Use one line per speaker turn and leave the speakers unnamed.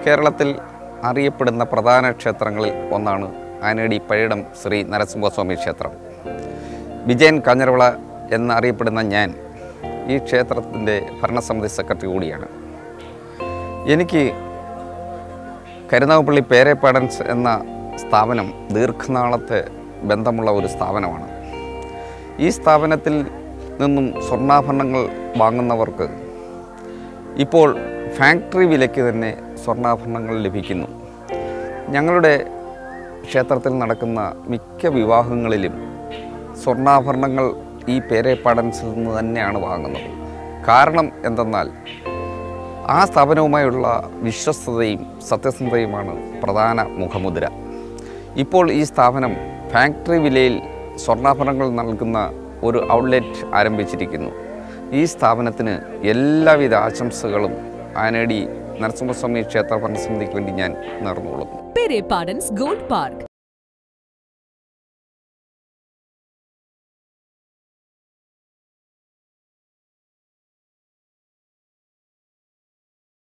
കേരളത്തിൽ അറിയപ്പെടുന്ന പ്രധാന ക്ഷേത്രങ്ങളിൽ ഒന്നാണ് ആനേടി പഴയിടം ശ്രീ നരസിംഹസ്വാമി ക്ഷേത്രം വിജയൻ കാഞ്ഞിരവിള എന്നറിയപ്പെടുന്ന ഞാൻ ഈ ക്ഷേത്രത്തിൻ്റെ ഭരണസമിതി സെക്രട്ടറി കൂടിയാണ് എനിക്ക് കരുനാഗപ്പള്ളി പേരേപ്പാടൻസ് എന്ന സ്ഥാപനം ദീർഘനാളത്തെ ബന്ധമുള്ള ഒരു സ്ഥാപനമാണ് ഈ സ്ഥാപനത്തിൽ നിന്നും സ്വർണ്ണാഭരണങ്ങൾ വാങ്ങുന്നവർക്ക് ഇപ്പോൾ ഫാക്ടറി വിലയ്ക്ക് തന്നെ സ്വർണ്ണാഭരണങ്ങൾ ലഭിക്കുന്നു ഞങ്ങളുടെ ക്ഷേത്രത്തിൽ നടക്കുന്ന മിക്ക വിവാഹങ്ങളിലും സ്വർണ്ണാഭരണങ്ങൾ ഈ പേരേപ്പാടൻസിൽ നിന്ന് തന്നെയാണ് വാങ്ങുന്നത് കാരണം എന്തെന്നാൽ ആ സ്ഥാപനവുമായുള്ള വിശ്വസ്തതയും സത്യസന്ധതയുമാണ് പ്രധാന മുഖമുദ്ര ഇപ്പോൾ ഈ സ്ഥാപനം ഫാക്ടറി വിലയിൽ സ്വർണ്ണാഭരണങ്ങൾ നൽകുന്ന ഒരു ഔട്ട്ലെറ്റ് ആരംഭിച്ചിരിക്കുന്നു ഈ സ്ഥാപനത്തിന് എല്ലാവിധ ആശംസകളും ആനേടി നരസിംഹസ്വാമി ക്ഷേത്ര ഭരണസമിതിക്ക് വേണ്ടി ഞാൻ നേർന്നുകൊള്ളുന്നു
Pere Pardon's Gold Park.